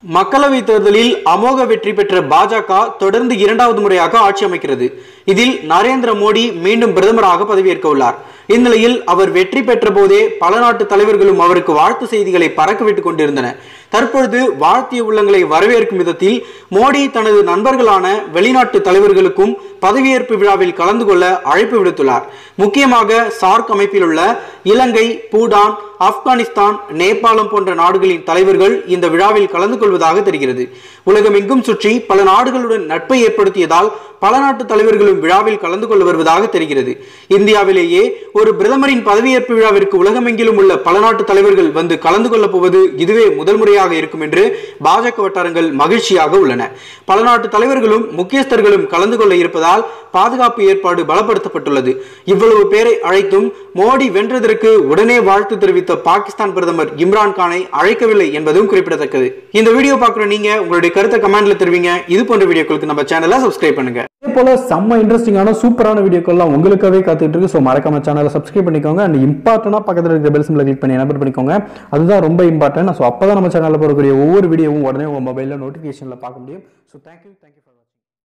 மக்களவை தேர்தலில் அமோக வெற்றி பெற்ற பாஜக தொடர்ந்து இரண்டாவது முறையாக ஆட்சி அமைக்கிறது இதில் நரேந்திர மோடி மீண்டும் பிரதமராக பதவியேற்க உள்ளார் இந்நிலையில் அவர் வெற்றி பெற்ற போதே பல நாட்டு தலைவர்களும் அவருக்கு வாழ்த்து செய்திகளை பறக்கவிட்டுக் கொண்டிருந்தனர் தற்பொழுது வாழ்த்திய உள்ளங்களை வரவேற்கும் விதத்தில் மோடி தனது நண்பர்களான வெளிநாட்டு தலைவர்களுக்கும் பதவியேற்பு விழாவில் கலந்து கொள்ள அழைப்பு விடுத்துள்ளார் முக்கியமாக சார்க் அமைப்பில் உள்ள இலங்கை பூடான் ஆப்கானிஸ்தான் நேபாளம் போன்ற நாடுகளின் தலைவர்கள் இந்த விழாவில் கலந்து கொள்வதாக தெரிகிறது உலகமெங்கும் சுற்றி பல நாடுகளுடன் நட்பை ஏற்படுத்தியதால் பல நாட்டு தலைவர்களும் விழாவில் கலந்து கொள்ள வருவதாக தெரிகிறது இந்தியாவிலேயே ஒரு பிரதமரின் பதவியேற்பு விழாவிற்கு உலகமெங்கிலும் உள்ள பல நாட்டு தலைவர்கள் வந்து கலந்து கொள்ளப் போவது இதுவே முதல் முறையாக இருக்கும் என்று பாஜக வட்டாரங்கள் மகிழ்ச்சியாக உள்ளன பல நாட்டு தலைவர்களும் முக்கியஸ்தர்களும் கலந்து கொள்ள இருப்பதால் பாதுகாப்பு ஏற்பாடு பலப்படுத்தப்பட்டுள்ளது இவ்வளவு பேரை அழைத்தும் மோடி வென்றதற்கு உடனே வாழ்த்து தெரிவித்த பாகிஸ்தான் பிரதமர் இம்ரான் கானை அழைக்கவில்லை என்பதும் குறிப்பிடத்தக்கது இந்த வீடியோ பார்க்குற நீங்க உங்களுடைய கருத்தை கமெண்ட்ல தெரிவிங்க இது போன்ற வீடியோக்களுக்கு நம்ம சேனலை சப்ஸ்கிரைப் பண்ணுங்க இதே போல செம்ம இன்ட்ரெஸ்டிங்கான சூப்பரான வீடியோக்கள்லாம் உங்களுக்காகவே காத்துட்டு இருக்கு ஸோ மறக்காம சேனலை சப்ஸ்கிரைப் பண்ணிக்கோங்க அண்ட் இம்பார்ட்டனாக பக்கத்தில் இருக்கிற பெல் சிம்பிளை கிளிக் பண்ணி எனபிள் பண்ணிக்கோங்க அதுதான் ரொம்ப இம்பார்ட்டன்ட் ஸோ அப்போ தான் நம்ம சேனலில் போடக்கூடிய ஒவ்வொரு வீடியோவும் உடனே உங்கள் மொபைலில் நோட்டிஃபிகேஷனில் பார்க்க முடியும் ஸோ தேங்க்யூ தேங்க்யூ ஃபார் வாட்சிங்